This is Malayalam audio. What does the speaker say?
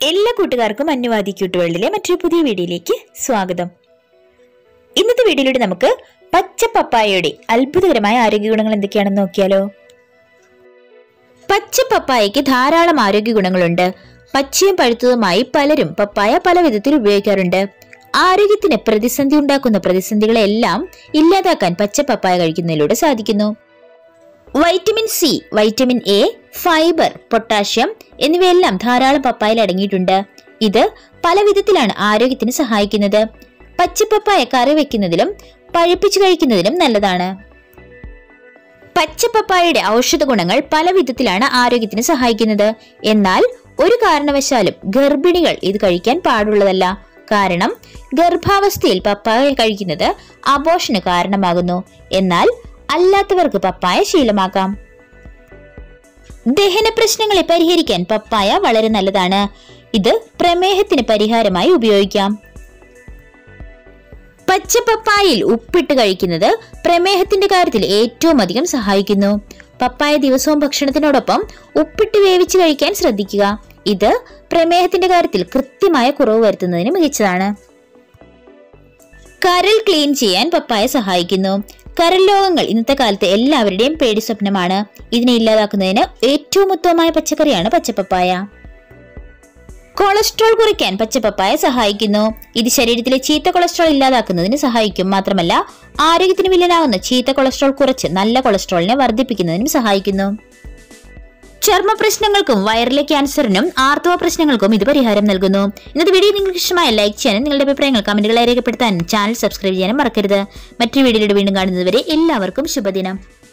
എല്ലാ കൂട്ടുകാർക്കും അന്യവാദി ക്യൂട്ടുവേൾഡിലെ മറ്റൊരു പുതിയ വീഡിയോയിലേക്ക് സ്വാഗതം ഇന്നത്തെ വീഡിയോയിലൂടെ നമുക്ക് പച്ച പപ്പായയുടെ അത്ഭുതകരമായ ആരോഗ്യ ഗുണങ്ങൾ എന്തൊക്കെയാണെന്ന് നോക്കിയാലോ പച്ച പപ്പായയ്ക്ക് ധാരാളം ആരോഗ്യ ഗുണങ്ങളുണ്ട് പച്ചയും പഴുത്തതുമായി പലരും പപ്പായ പല വിധത്തിൽ ഉപയോഗിക്കാറുണ്ട് ആരോഗ്യത്തിന് പ്രതിസന്ധി ഉണ്ടാക്കുന്ന പ്രതിസന്ധികളെല്ലാം ഇല്ലാതാക്കാൻ പച്ച പപ്പായ കഴിക്കുന്നതിലൂടെ സാധിക്കുന്നു vitamin C vitamin A fibre potassium എന്നിവയെല്ലാം ധാരാളം പപ്പായയിൽ അടങ്ങിയിട്ടുണ്ട് ഇത് പല വിധത്തിലാണ് ആരോഗ്യത്തിന് സഹായിക്കുന്നത് പച്ചപ്പപ്പായ കറി വെക്കുന്നതിലും പഴുപ്പിച്ചു കഴിക്കുന്നതിലും നല്ലതാണ് പച്ചപ്പപ്പായയുടെ ഔഷധ ഗുണങ്ങൾ പല വിധത്തിലാണ് ആരോഗ്യത്തിന് സഹായിക്കുന്നത് എന്നാൽ ഒരു കാരണവശാലും ഗർഭിണികൾ ഇത് കഴിക്കാൻ പാടുള്ളതല്ല കാരണം ഗർഭാവസ്ഥയിൽ പപ്പായ കഴിക്കുന്നത് അബോഷന് കാരണമാകുന്നു എന്നാൽ അല്ലാത്തവർക്ക് പപ്പായ ശീലമാക്കാം ദഹന പ്രശ്നങ്ങളെ പരിഹരിക്കാൻ പപ്പായ വളരെ നല്ലതാണ് ഇത് പ്രമേഹത്തിന് പരിഹാരമായി ഉപയോഗിക്കാം പച്ചപ്പപ്പായയിൽ ഉപ്പിട്ട് കഴിക്കുന്നത് പ്രമേഹത്തിന്റെ കാര്യത്തിൽ ഏറ്റവും അധികം സഹായിക്കുന്നു പപ്പായ ദിവസവും ഭക്ഷണത്തിനോടൊപ്പം ഉപ്പിട്ട് വേവിച്ച് കഴിക്കാൻ ശ്രദ്ധിക്കുക ഇത് പ്രമേഹത്തിന്റെ കാര്യത്തിൽ കൃത്യമായ കുറവ് വരുത്തുന്നതിന് മികച്ചതാണ് കരൾ ക്ലീൻ ചെയ്യാൻ പപ്പായ സഹായിക്കുന്നു കരൾ രോഗങ്ങൾ ഇന്നത്തെ കാലത്ത് എല്ലാവരുടെയും പേടി സ്വപ്നമാണ് ഇതിനെ ഇല്ലാതാക്കുന്നതിന് ഏറ്റവും ഉത്തമമായ പച്ചക്കറിയാണ് പച്ചപ്പപ്പായ കൊളസ്ട്രോൾ കുറയ്ക്കാൻ പച്ചപ്പപ്പായ സഹായിക്കുന്നു ഇത് ശരീരത്തിലെ ചീത്ത കൊളസ്ട്രോൾ ഇല്ലാതാക്കുന്നതിന് സഹായിക്കും മാത്രമല്ല ആരോഗ്യത്തിന് വില്ലനാകുന്ന ചീത്ത കൊളസ്ട്രോൾ കുറച്ച് നല്ല കൊളസ്ട്രോളിനെ വർദ്ധിപ്പിക്കുന്നതിനും സഹായിക്കുന്നു ചർമ്മ പ്രശ്നങ്ങൾക്കും വയറിലെ ക്യാൻസറിനും ആർത്തവ പ്രശ്നങ്ങൾക്കും ഇത് പരിഹാരം നൽകുന്നു ഇന്നത്തെ വീഡിയോ നിങ്ങൾക്ക് ഇഷ്ടമായ ലൈക്ക് ചെയ്യാനും നിങ്ങളുടെ അഭിപ്രായങ്ങൾ കമന്റുകളായി രേഖപ്പെടുത്താനും ചാനൽ സബ്സ്ക്രൈബ് ചെയ്യാനും മറക്കരുത് മറ്റൊരു വീഡിയോയിലൂടെ വീണ്ടും കാണുന്നതുവരെ എല്ലാവർക്കും ശുഭദിനം